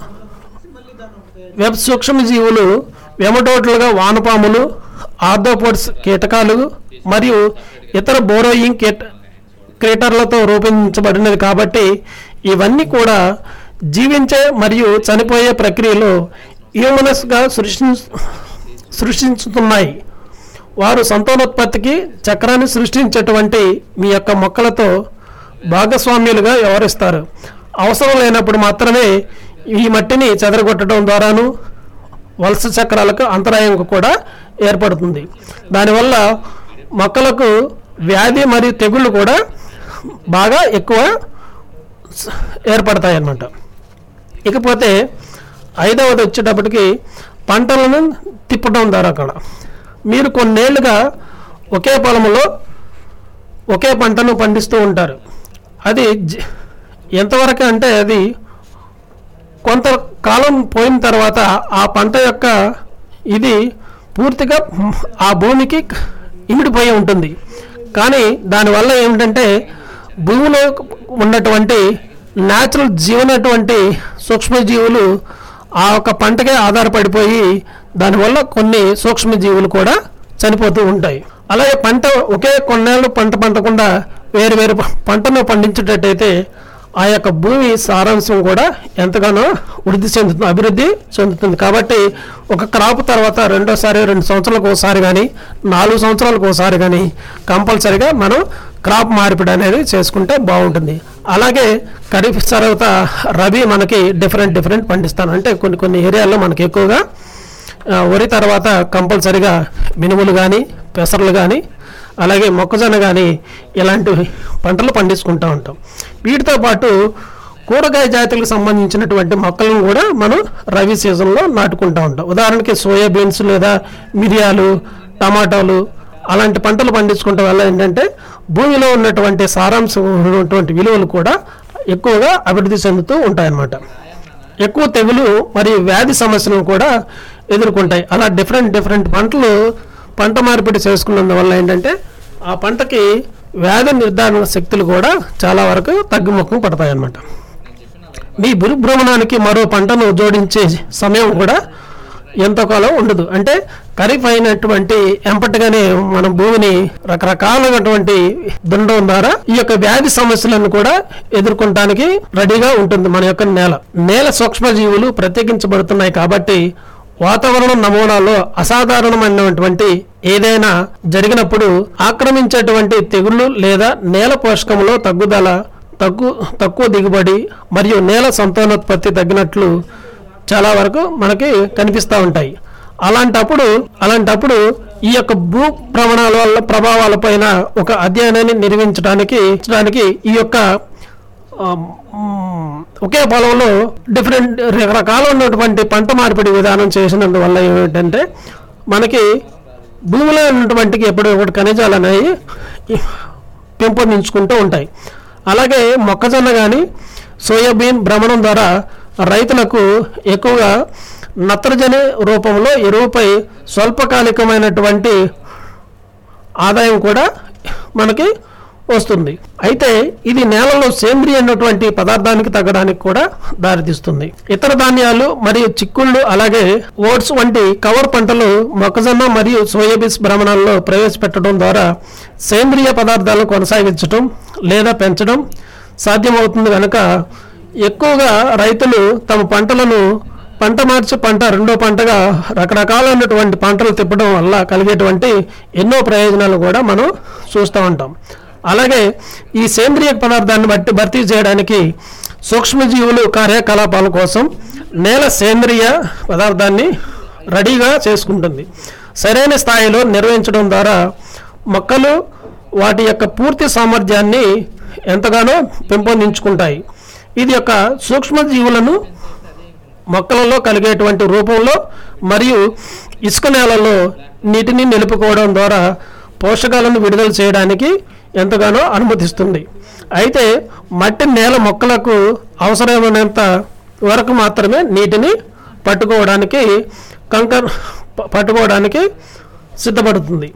వెబ్ సూక్ష్మజీవులు వెమటోట్లుగా వానపాములు ఆర్థోపోడ్స్ కీటకాలు మరియు ఇతర బోరోయింగ్ కీట క్రీటర్లతో రూపొందించబడినది కాబట్టి ఇవన్నీ కూడా జీవించే మరియు చనిపోయే ప్రక్రియలో హ్యూమనస్గా సృష్టి సృష్టించుతున్నాయి వారు సంతానోత్పత్తికి చక్రాన్ని సృష్టించేటువంటి మీ యొక్క మొక్కలతో భాగస్వామ్యులుగా వ్యవహరిస్తారు అవసరం లేనప్పుడు మాత్రమే ఈ మట్టిని చెదరగొట్టడం ద్వారాను వలస చక్రాలకు అంతరాయం కూడా ఏర్పడుతుంది దానివల్ల మొక్కలకు వ్యాధి మరియు తెగుళ్ళు కూడా బాగా ఎక్కువ స- ఏర్పడతాయి అన్నమాట ఇకపోతే ఐదవది వచ్చేటప్పటికి పంటలను తిప్పడం ద్వారా అక్కడ మీరు కొన్నేళ్లుగా ఒకే పొలంలో ఒకే పంటను పండిస్తూ ఉంటారు అది జ- ఎంతవరకు అంటే అది కొంత కాలం పోయిన తర్వాత ఆ పంట యొక్క ఇది పూర్తిగా ఆ భూమికి ఇమిడిపోయి ఉంటుంది కానీ దానివల్ల ఏమిటంటే భూమిలో ఉన్నటువంటి న్యాచురల్ జీవనటువంటి సూక్ష్మజీవులు ఆ యొక్క పంటకే ఆధారపడిపోయి దానివల్ల కొన్ని సూక్ష్మజీవులు కూడా చనిపోతూ ఉంటాయి అలాగే పంట ఒకే కొన్నేళ్ళు పంట పండకుండా వేరు వేరు ప- పంటను పండించేటట్టయితే ఆ యొక్క భూమి సారాంశం కూడా ఎంతగానో వృద్ధి చెందుతుంది అభివృద్ధి చెందుతుంది కాబట్టి ఒక క్రాప్ తర్వాత రెండోసారి రెండు సంవత్సరాలకు ఒకసారి కానీ నాలుగు సంవత్సరాలకు ఒకసారి కానీ కంపల్సరిగా మనం క్రాప్ మార్పిడి అనేది చేసుకుంటే బాగుంటుంది అలాగే ఖరీఫ్ తర్వాత రబీ మనకి డిఫరెంట్ డిఫరెంట్ పండిస్తాను అంటే కొన్ని కొన్ని ఏరియాల్లో మనకి ఎక్కువగా ఆ, వరి తర్వాత కంపల్సరిగా మినుములు కానీ పెసర్లు కానీ అలాగే మొక్కజొన్న కానీ ఇలాంటి పంటలు పండించుకుంటూ ఉంటాం వీటితో పాటు కూరగాయ జాతులకు సంబంధించినటువంటి మొక్కలను కూడా మనం రబీ సీజన్లో నాటుకుంటూ ఉంటాం ఉదాహరణకి సోయాబీన్స్ లేదా మిరియాలు టమాటాలు అలాంటి పంటలు పండించుకోవటం వల్ల ఏంటంటే భూమిలో ఉన్నటువంటి సారాంశం ఉన్నటువంటి విలువలు కూడా ఎక్కువగా అభివృద్ధి చెందుతూ ఉంటాయన్నమాట ఎక్కువ తెగులు మరియు వ్యాధి సమస్యలను కూడా ఎదుర్కొంటాయి అలా డిఫరెంట్ డిఫరెంట్ పంటలు పంట మార్పిడి చేసుకున్నందువల్ల ఏంటంటే ఆ పంటకి వ్యాధి నిర్ధారణ శక్తులు కూడా చాలా వరకు తగ్గుముఖం పడతాయి అన్నమాట మీ భూభ్రమణానికి మరో పంటను జోడించే సమయం కూడా ఎంతో కాలం ఉండదు అంటే ఖరీఫ్ అయినటువంటి ఎంపటిగానే మన భూమిని రకరకాలైనటువంటి దుండడం ద్వారా ఈ యొక్క వ్యాధి సమస్యలను కూడా ఎదుర్కొనడానికి రెడీగా ఉంటుంది మన యొక్క నేల నేల సూక్ష్మజీవులు ప్రత్యేకించబడుతున్నాయి కాబట్టి వాతావరణం నమూనాలో అసాధారణమైనటువంటి ఏదైనా జరిగినప్పుడు ఆక్రమించేటువంటి తెగుళ్ళు లేదా నేల పోషకంలో తగ్గుదల తగ్గు తక్కువ దిగుబడి మరియు నేల సంతానోత్పత్తి తగ్గినట్లు చాలా వరకు మనకి కనిపిస్తూ ఉంటాయి అలాంటప్పుడు అలాంటప్పుడు ఈ యొక్క భూ భ్రమణాల వల్ల ప్రభావాల పైన ఒక అధ్యయనాన్ని నిర్వహించడానికి నిర్వహించడానికి ఈ యొక్క ఆ, మ్, ఒకే పొలంలో డిఫరెంట్ రకరకాల ఉన్నటువంటి పంట మార్పిడి విధానం చేసినందువల్ల ఏమిటంటే మనకి భూమిలో ఉన్నటువంటి ఎప్పుడు ఒకటి ఖనిజాలు అనేవి పెంపొందించుకుంటూ ఉంటాయి అలాగే మొక్కజొన్న కానీ సోయాబీన్ భ్రమణం ద్వారా రైతులకు ఎక్కువగా నత్రజని రూపంలో ఎరువుపై స్వల్పకాలికమైనటువంటి ఆదాయం కూడా మనకి వస్తుంది అయితే ఇది నేలలో సేంద్రియ అయినటువంటి పదార్థానికి తగ్గడానికి కూడా దారితీస్తుంది ఇతర ధాన్యాలు మరియు చిక్కుళ్ళు అలాగే ఓట్స్ వంటి కవర్ పంటలు మొక్కజొన్న మరియు సోయాబీన్స్ భ్రమణాల్లో ప్రవేశపెట్టడం ద్వారా సేంద్రియ పదార్థాలను కొనసాగించడం లేదా పెంచడం సాధ్యమవుతుంది కనుక ఎక్కువగా రైతులు తమ పంటలను పంట మార్చి పంట రెండో పంటగా రకరకాలైనటువంటి పంటలు తిప్పడం వల్ల కలిగేటువంటి ఎన్నో ప్రయోజనాలు కూడా మనం చూస్తూ ఉంటాం అలాగే ఈ సేంద్రియ పదార్థాన్ని బట్టి భర్తీ చేయడానికి సూక్ష్మజీవులు కార్యకలాపాల కోసం నేల సేంద్రియ పదార్థాన్ని రెడీగా చేసుకుంటుంది సరైన స్థాయిలో నిర్వహించడం ద్వారా మొక్కలు వాటి యొక్క పూర్తి సామర్థ్యాన్ని ఎంతగానో పెంపొందించుకుంటాయి ఇది యొక్క సూక్ష్మజీవులను మొక్కలలో కలిగేటువంటి రూపంలో మరియు ఇసుక నేలలో నీటిని నిలుపుకోవడం ద్వారా పోషకాలను విడుదల చేయడానికి ఎంతగానో అనుమతిస్తుంది అయితే మట్టి నేల మొక్కలకు అవసరమైనంత వరకు మాత్రమే నీటిని పట్టుకోవడానికి కంకర్ ప- పట్టుకోవడానికి సిద్ధపడుతుంది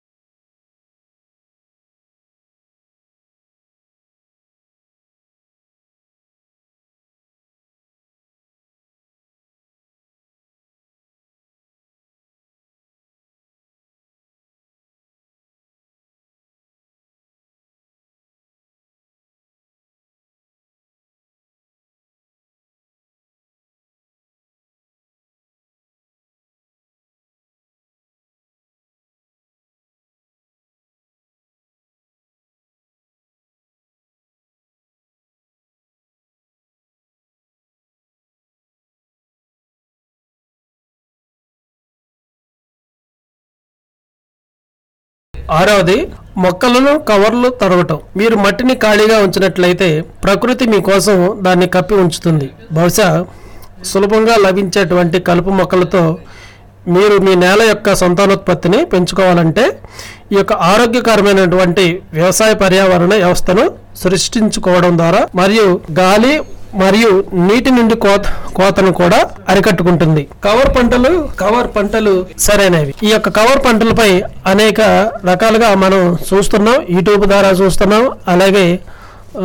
ఆరవది మొక్కలను కవర్లు తరగటం మీరు మట్టిని ఖాళీగా ఉంచినట్లయితే ప్రకృతి మీకోసం దాన్ని కప్పి ఉంచుతుంది బహుశా సులభంగా లభించేటువంటి కలుపు మొక్కలతో మీరు మీ నేల యొక్క సంతానోత్పత్తిని పెంచుకోవాలంటే ఈ యొక్క ఆరోగ్యకరమైనటువంటి వ్యవసాయ పర్యావరణ వ్యవస్థను సృష్టించుకోవడం ద్వారా మరియు గాలి మరియు నీటి నుండి కోత కోతను కూడా అరికట్టుకుంటుంది కవర్ పంటలు కవర్ పంటలు సరైనవి ఈ యొక్క కవర్ పంటలపై అనేక రకాలుగా మనం చూస్తున్నాం యూట్యూబ్ ద్వారా చూస్తున్నాం అలాగే ఆ,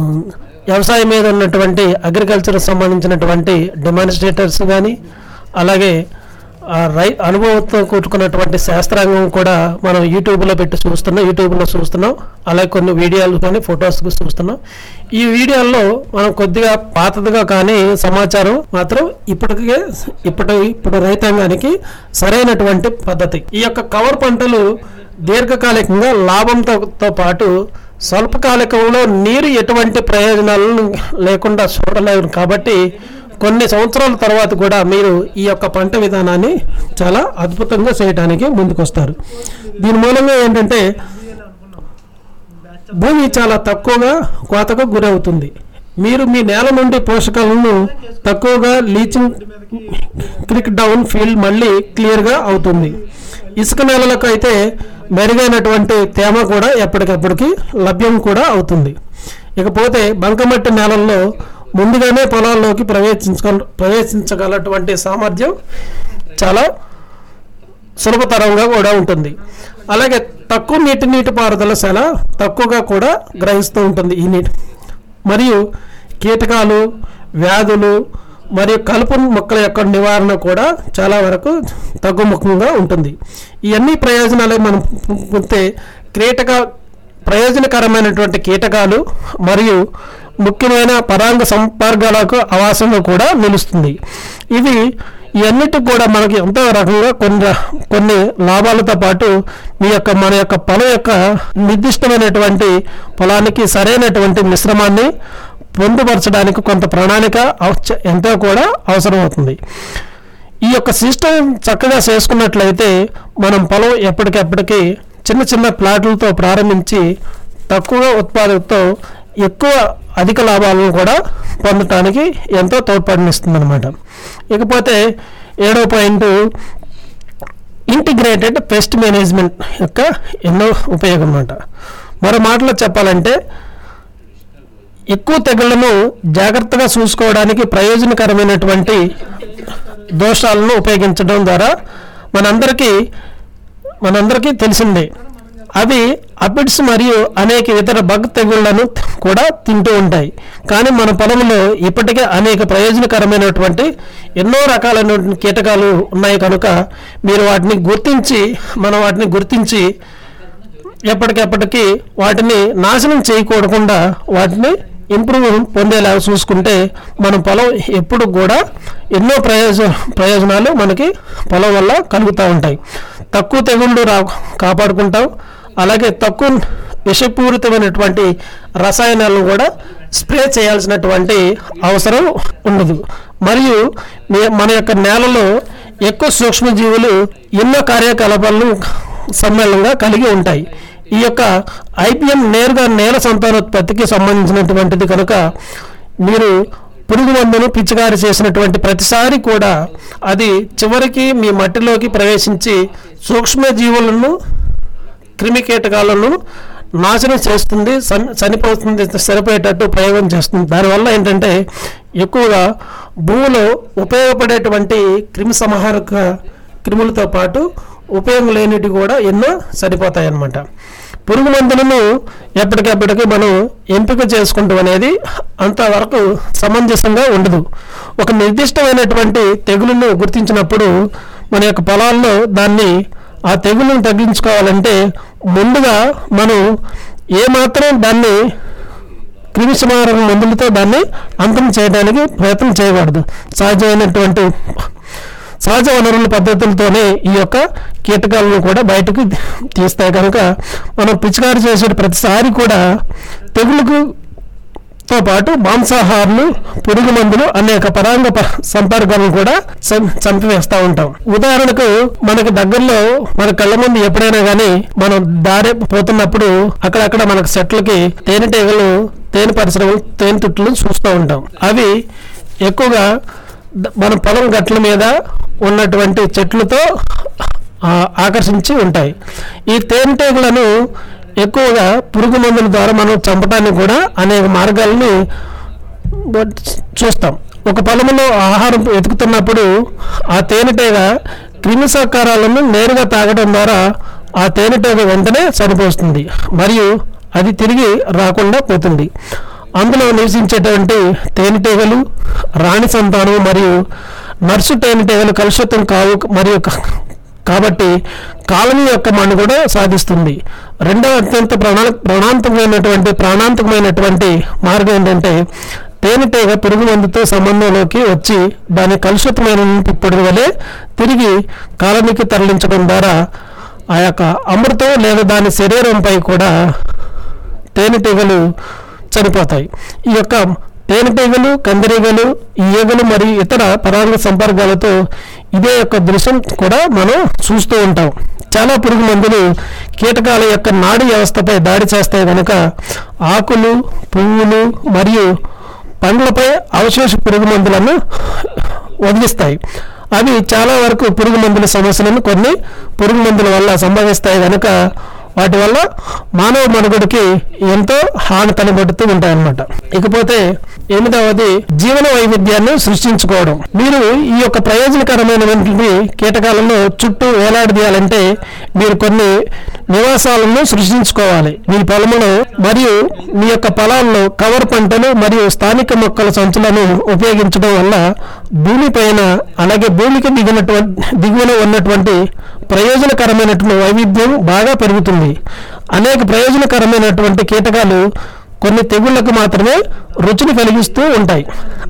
వ్యవసాయం మీద ఉన్నటువంటి అగ్రికల్చర్ సంబంధించినటువంటి డెమాన్స్ట్రేటర్స్ కానీ అలాగే ఆ రై అనుభవంతో కూడుకున్నటువంటి శాస్త్రాంగం కూడా మనం యూట్యూబ్లో పెట్టి చూస్తున్నాం యూట్యూబ్లో చూస్తున్నాం అలాగే కొన్ని వీడియోలు కానీ ఫొటోస్ చూస్తున్నాం ఈ వీడియోల్లో మనం కొద్దిగా పాతదిగా కానీ సమాచారం మాత్రం ఇప్పటికే ఇప్పటి ఇప్పుడు రైతాంగానికి సరైనటువంటి పద్ధతి ఈ యొక్క కవర్ పంటలు దీర్ఘకాలికంగా లాభంతో తో పాటు స్వల్పకాలికంలో నీరు ఎటువంటి ప్రయోజనాలను లేకుండా చూడలేరు కాబట్టి కొన్ని సంవత్సరాల తర్వాత కూడా మీరు ఈ యొక్క పంట విధానాన్ని చాలా అద్భుతంగా చేయడానికి ముందుకొస్తారు దీని మూలంగా ఏంటంటే భూమి చాలా తక్కువగా కోతకు గురవుతుంది మీరు మీ నేల నుండి పోషకాలను తక్కువగా లీచింగ్ క్రిక్ డౌన్ ఫీల్డ్ మళ్ళీ క్లియర్గా అవుతుంది ఇసుక నేలలకు అయితే మెరుగైనటువంటి తేమ కూడా ఎప్పటికప్పటికి లభ్యం కూడా అవుతుంది ఇకపోతే బంకమట్టి నేలల్లో ముందుగానే పొలాల్లోకి ప్రవేశించ ప్రవేశించగలటువంటి సామర్థ్యం చాలా సులభతరంగా కూడా ఉంటుంది అలాగే తక్కువ నీటి నీటి పారుదల చాలా తక్కువగా కూడా గ్రహిస్తూ ఉంటుంది ఈ నీటి మరియు కీటకాలు వ్యాధులు మరియు కలుపు మొక్కల యొక్క నివారణ కూడా చాలా వరకు తగ్గుముఖంగా ఉంటుంది ఇవన్నీ ప్రయోజనాలే మనం పొందితే కీటక ప్రయోజనకరమైనటువంటి కీటకాలు మరియు ముఖ్యమైన పరాంగ సంపర్కాలకు ఆవాసంగా కూడా నిలుస్తుంది ఇవి ఇవన్నిటికి కూడా మనకి ఎంతో రకంగా కొన్ని కొన్ని లాభాలతో పాటు మీ యొక్క మన యొక్క పొలం యొక్క నిర్దిష్టమైనటువంటి పొలానికి సరైనటువంటి మిశ్రమాన్ని పొందుపరచడానికి కొంత ప్రణాళిక అవస- ఎంతో కూడా అవసరం అవుతుంది ఈ యొక్క సిస్టమ్ చక్కగా చేసుకున్నట్లయితే మనం పొలం ఎప్పటికెప్పటికి చిన్న చిన్న ప్లాట్లతో ప్రారంభించి తక్కువ ఉత్పాదకతో ఎక్కువ అధిక లాభాలను కూడా పొందటానికి ఎంతో తోడ్పాటునిస్తుంది అనమాట ఇకపోతే ఏడో పాయింట్ ఇంటిగ్రేటెడ్ పెస్ట్ మేనేజ్మెంట్ యొక్క ఎన్నో ఉపయోగం అన్నమాట మరో మాటలో చెప్పాలంటే ఎక్కువ తెగుళ్లను జాగ్రత్తగా చూసుకోవడానికి ప్రయోజనకరమైనటువంటి దోషాలను ఉపయోగించడం ద్వారా మనందరికీ మనందరికీ తెలిసిందే అవి అపిడ్స్ మరియు అనేక ఇతర బగ్ తెగుళ్లను కూడా తింటూ ఉంటాయి కానీ మన పొలంలో ఇప్పటికే అనేక ప్రయోజనకరమైనటువంటి ఎన్నో రకాలైనటువంటి కీటకాలు ఉన్నాయి కనుక మీరు వాటిని గుర్తించి మనం వాటిని గుర్తించి ఎప్పటికెప్పటికీ వాటిని నాశనం చేయకూడకుండా వాటిని ఇంప్రూవ్ పొందేలాగా చూసుకుంటే మన పొలం ఎప్పుడు కూడా ఎన్నో ప్రయోజన ప్రయోజనాలు మనకి పొలం వల్ల కలుగుతూ ఉంటాయి తక్కువ తెగుళ్ళు రా కాపాడుకుంటాం అలాగే తక్కువ విషపూరితమైనటువంటి రసాయనాలను కూడా స్ప్రే చేయాల్సినటువంటి అవసరం ఉండదు మరియు మీ- మన యొక్క నేలలో ఎక్కువ సూక్ష్మజీవులు ఎన్నో కార్యకలాపాలను సమ్మేళనంగా కలిగి ఉంటాయి ఈ యొక్క ఐపీఎం నేరుగా నేల సంతానోత్పత్తికి సంబంధించినటువంటిది కనుక మీరు పురుగు మందును పిచికారి చేసినటువంటి ప్రతిసారి కూడా అది చివరికి మీ మట్టిలోకి ప్రవేశించి సూక్ష్మజీవులను క్రిమి కీటకాలను నాశనం చేస్తుంది చని- చనిపోతుంది సరిపోయేటట్టు ప్రయోగం చేస్తుంది దానివల్ల ఏంటంటే ఎక్కువగా భూమిలో ఉపయోగపడేటువంటి క్రిమి సంహారక క్రిములతో పాటు ఉపయోగం లేనివి కూడా ఎన్నో చనిపోతాయి అన్నమాట పురుగు మందులను ఎప్పటికప్పటికి మనం ఎంపిక చేసుకుంటాం అనేది అంతవరకు సమంజసంగా ఉండదు ఒక నిర్దిష్టమైనటువంటి తెగులును గుర్తించినప్పుడు మన యొక్క పొలాల్లో దాన్ని ఆ తెగులను తగ్గించుకోవాలంటే ముందుగా మనం ఏమాత్రం దాన్ని క్రిమి సంహారక మందులతో దాన్ని అంతం చేయడానికి ప్రయత్నం చేయకూడదు సహజమైనటువంటి సహజ వనరుల పద్ధతులతోనే ఈ యొక్క కీటకాలను కూడా బయటకు తీస్తాయి కనుక మనం పిచికారి చేసే ప్రతిసారి కూడా తెగులుకు తో పాటు మాంసాహారులు పురుగు మందులు అనేక పరాంగ ప- సంపర్కాలను కూడా సం- చంపివేస్తూ ఉంటాం ఉదాహరణకు మనకి దగ్గరలో మన కళ్ళ ముందు ఎప్పుడైనా కానీ మనం దారి పోతున్నప్పుడు అక్కడక్కడ మనకు చెట్లకి తేనెటీగలు తేనె పరిశ్రమలు తేనె తుట్లు చూస్తూ ఉంటాం అవి ఎక్కువగా ద- మన పొలం గట్ల మీద ఉన్నటువంటి చెట్లతో ఆ, ఆకర్షించి ఉంటాయి ఈ తేనెటీగలను ఎక్కువగా పురుగు మందుల ద్వారా మనం చంపడానికి కూడా అనేక మార్గాలని బట్ చూస్తాం ఒక పొలంలో ఆహారం వెతుకుతున్నప్పుడు ఆ తేనెటీగ క్రిమిసంకారాలను నేరుగా తాగడం ద్వారా ఆ తేనెటీగ వెంటనే చనిపోతుంది మరియు అది తిరిగి రాకుండా పోతుంది అందులో నివసించేటువంటి తేనెటీగలు రాణి సంతానం మరియు నర్సు తేనెటీగలు కలుషితం కావు మరియు క- కాబట్టి కాలనీ యొక్క మన్ను కూడా సాధిస్తుంది రెండవ అత్యంత ప్రాణ ప్రాణాంతకమైనటువంటి ప్రాణాంతకమైనటువంటి మార్గం ఏంటంటే తేనెటీగ పురుగు మందుతో సంబంధంలోకి వచ్చి దాని కలుషితమైన నీటి పొడి వలె తిరిగి కాలనీకి తరలించడం ద్వారా ఆ యొక్క అమృతం లేదా దాని శరీరంపై కూడా తేనెటీగలు చనిపోతాయి ఈ యొక్క తేనెటీగలు కందిరీగలు ఈగలు మరియు ఇతర పరాంగ సంపర్కాలతో ఇదే యొక్క దృశ్యం కూడా మనం చూస్తూ ఉంటాం చాలా పురుగు మందులు కీటకాల యొక్క నాడి వ్యవస్థపై దాడి చేస్తాయి కనుక ఆకులు పువ్వులు మరియు పండ్లపై అవశేష పురుగు మందులను వదిలిస్తాయి అవి చాలా వరకు పురుగు మందుల సమస్యలను కొన్ని పురుగు మందుల వల్ల సంభవిస్తాయి కనుక వాటి వల్ల మానవ మనుగడకి ఎంతో హాని కనబడుతూ ఉంటాయన్నమాట ఇకపోతే ఎనిమిదవది జీవన వైవిధ్యాన్ని సృష్టించుకోవడం మీరు ఈ యొక్క ప్రయోజనకరమైనటువంటి కీటకాలను చుట్టూ వేలాడదీయాలంటే మీరు కొన్ని నివాసాలను సృష్టించుకోవాలి మీ పొలంలో మరియు మీ యొక్క పొలాల్లో కవర్ పంటలు మరియు స్థానిక మొక్కల సంచులను ఉపయోగించడం వల్ల భూమిపైన అలాగే భూమికి దిగినటువంటి దిగువన ఉన్నటువంటి ప్రయోజనకరమైనటువంటి వైవిధ్యం బాగా పెరుగుతుంది అనేక ప్రయోజనకరమైనటువంటి కీటకాలు కొన్ని తెగుళ్లకు మాత్రమే రుచిని కలిగిస్తూ ఉంటాయి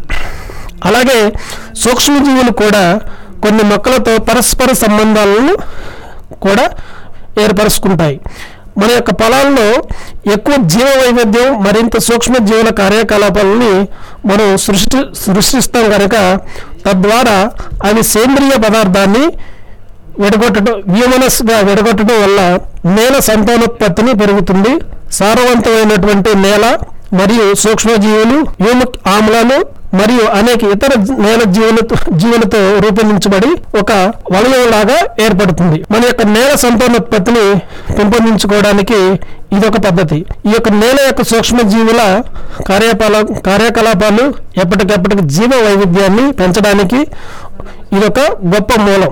అలాగే సూక్ష్మజీవులు కూడా కొన్ని మొక్కలతో పరస్పర సంబంధాలను కూడా ఏర్పరుచుకుంటాయి మన యొక్క పొలాల్లో ఎక్కువ జీవ వైవిధ్యం మరింత సూక్ష్మ జీవుల కార్యకలాపాలని మనం సృష్టి సృష్టిస్తాం కనుక తద్వారా అవి సేంద్రియ పదార్థాన్ని విడగొట్టడం వ్యూమనస్గా విడగొట్టడం వల్ల నేల సంతానోత్పత్తిని పెరుగుతుంది సారవంతమైనటువంటి నేల మరియు సూక్ష్మజీవులు హ్యూమిక్ ఆమ్లాలు మరియు అనేక ఇతర జీ- నేల జీవులతో జీవులతో రూపొందించబడి ఒక వలయంలాగా ఏర్పడుతుంది మన యొక్క నేల సంతానోత్పత్తిని పెంపొందించుకోవడానికి ఇది ఒక పద్ధతి ఈ యొక్క నేల యొక్క సూక్ష్మజీవుల కార్యపాల కార్యకలాపాలు ఎప్పటికెప్పటికి జీవ వైవిధ్యాన్ని పెంచడానికి ఇదొక గొప్ప మూలం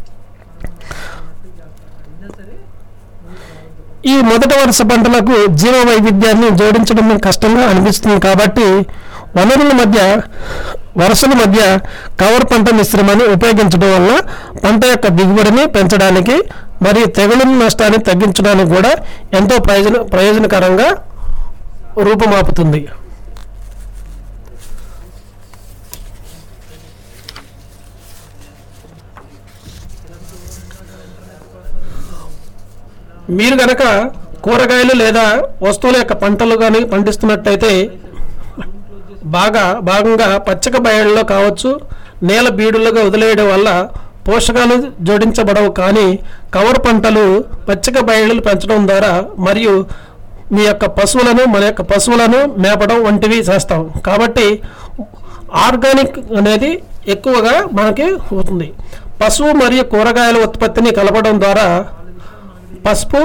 ఈ మొదటి వరుస పంటలకు జీవ వైవిధ్యాన్ని జోడించడం కష్టంగా అనిపిస్తుంది కాబట్టి వనరుల మధ్య వరుసల మధ్య కవర్ పంట మిశ్రమాన్ని ఉపయోగించడం వల్ల పంట యొక్క దిగుబడిని పెంచడానికి మరియు తెగులు నష్టాన్ని తగ్గించడానికి కూడా ఎంతో ప్రయోజన ప్రయోజనకరంగా రూపుమాపుతుంది మీరు గనక కూరగాయలు లేదా వస్తువుల యొక్క పంటలు కానీ పండిస్తున్నట్టయితే బాగా భాగంగా పచ్చక బయళ్ళలో కావచ్చు నేల బీడులుగా వదిలేయడం వల్ల పోషకాలు జోడించబడవు కానీ కవర్ పంటలు పచ్చిక బయళ్ళు పెంచడం ద్వారా మరియు మీ యొక్క పశువులను మన యొక్క పశువులను మేపడం వంటివి చేస్తాం కాబట్టి ఆర్గానిక్ అనేది ఎక్కువగా మనకి అవుతుంది పశువు మరియు కూరగాయల ఉత్పత్తిని కలపడం ద్వారా పసుపు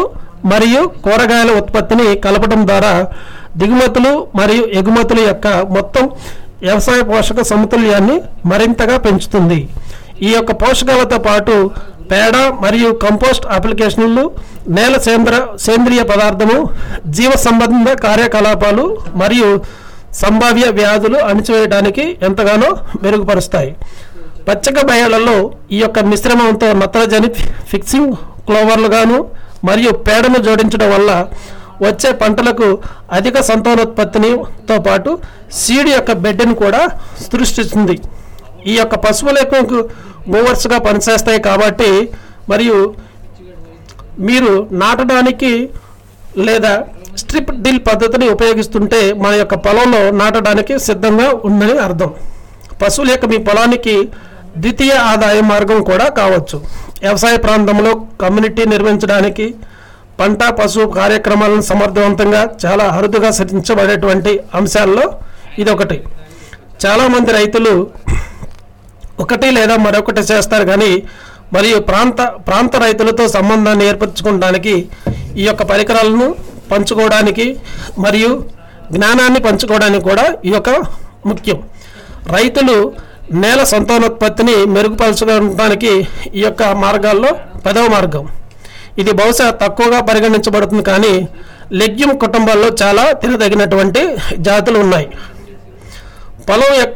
మరియు కూరగాయల ఉత్పత్తిని కలపడం ద్వారా దిగుమతులు మరియు ఎగుమతుల యొక్క మొత్తం వ్యవసాయ పోషక సమతుల్యాన్ని మరింతగా పెంచుతుంది ఈ యొక్క పోషకాలతో పాటు పేడ మరియు కంపోస్ట్ అప్లికేషన్లు నేల సేంద్ర సేంద్రియ పదార్థము జీవ సంబంధ కార్యకలాపాలు మరియు సంభావ్య వ్యాధులు అణిచివేయడానికి ఎంతగానో మెరుగుపరుస్తాయి పచ్చక బయళ్లలో ఈ యొక్క మిశ్రమంతో నత్రజని ఫిక్సింగ్ క్లోవర్లుగాను మరియు పేడను జోడించడం వల్ల వచ్చే పంటలకు అధిక సంతానోత్పత్తినితో పాటు సీడ్ యొక్క బెడ్ని కూడా సృష్టిస్తుంది ఈ యొక్క పశువులకు మూవర్స్గా పనిచేస్తాయి కాబట్టి మరియు మీరు నాటడానికి లేదా స్ట్రిప్ డిల్ పద్ధతిని ఉపయోగిస్తుంటే మన యొక్క పొలంలో నాటడానికి సిద్ధంగా ఉందని అర్థం పశువుల యొక్క మీ పొలానికి ద్వితీయ ఆదాయ మార్గం కూడా కావచ్చు వ్యవసాయ ప్రాంతంలో కమ్యూనిటీ నిర్మించడానికి పంట పశువు కార్యక్రమాలను సమర్థవంతంగా చాలా అరుదుగా సరించబడేటువంటి అంశాల్లో ఇదొకటి చాలామంది రైతులు ఒకటి లేదా మరొకటి చేస్తారు కానీ మరియు ప్రాంత ప్రాంత రైతులతో సంబంధాన్ని ఏర్పరచుకోవడానికి ఈ యొక్క పరికరాలను పంచుకోవడానికి మరియు జ్ఞానాన్ని పంచుకోవడానికి కూడా ఈ యొక్క ముఖ్యం రైతులు నేల సంతానోత్పత్తిని మెరుగుపరచుకోవడానికి ఈ యొక్క మార్గాల్లో పదవ మార్గం ఇది బహుశా తక్కువగా పరిగణించబడుతుంది కానీ లెగ్యూమ్ కుటుంబాల్లో చాలా తినదగినటువంటి జాతులు ఉన్నాయి పొలం యొక్క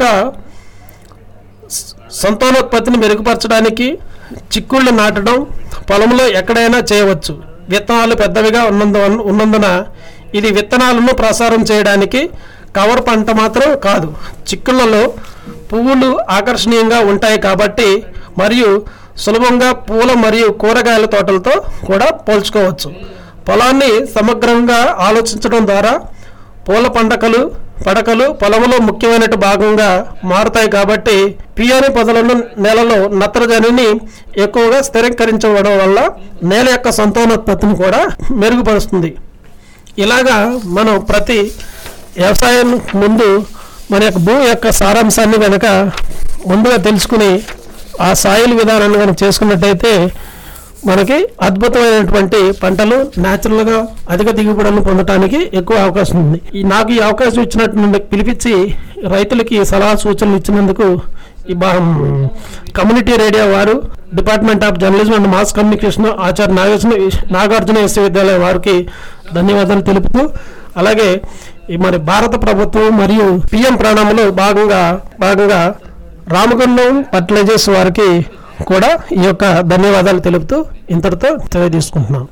సంతానోత్పత్తిని మెరుగుపరచడానికి చిక్కుళ్ళు నాటడం పొలంలో ఎక్కడైనా చేయవచ్చు విత్తనాలు పెద్దవిగా ఉన్నందు ఉన్నందున ఇది విత్తనాలను ప్రసారం చేయడానికి కవర్ పంట మాత్రం కాదు చిక్కుళ్ళలో పువ్వులు ఆకర్షణీయంగా ఉంటాయి కాబట్టి మరియు సులభంగా పూల మరియు కూరగాయల తోటలతో కూడా పోల్చుకోవచ్చు పొలాన్ని సమగ్రంగా ఆలోచించడం ద్వారా పూల పండకలు పడకలు పొలంలో ముఖ్యమైన భాగంగా మారుతాయి కాబట్టి పియోని పొదలను నేలలో నత్రజనిని ఎక్కువగా స్థిరీకరించడం వల్ల నేల యొక్క సంతానోత్పత్తిని కూడా మెరుగుపరుస్తుంది ఇలాగా మనం ప్రతి వ్యవసాయం ముందు మన యొక్క భూమి యొక్క సారాంశాన్ని కనుక ముందుగా తెలుసుకుని ఆ సాయిల్ విధానాన్ని కనుక చేసుకున్నట్టయితే మనకి అద్భుతమైనటువంటి పంటలు న్యాచురల్గా అధిక దిగుబడులను పొందడానికి ఎక్కువ అవకాశం ఉంది ఈ నాకు ఈ అవకాశం ఇచ్చినట్టు నన్ను పిలిపించి రైతులకి సలహా సూచనలు ఇచ్చినందుకు ఈ బా కమ్యూనిటీ రేడియో వారు department of journalism and mass communication Acharya Nagarjuna Nagarjuna విశ్వవిద్యాలయం వారికి ధన్యవాదాలు తెలుపుతూ అలాగే ఈ మరి భారత ప్రభుత్వం మరియు పిఎం ప్రణామంలో భాగంగా భాగంగా రామగుండం ఫర్టిలైజర్స్ వారికి కూడా ఈ యొక్క ధన్యవాదాలు తెలుపుతూ ఇంతటితో తెలియజేసుకుంటున్నాను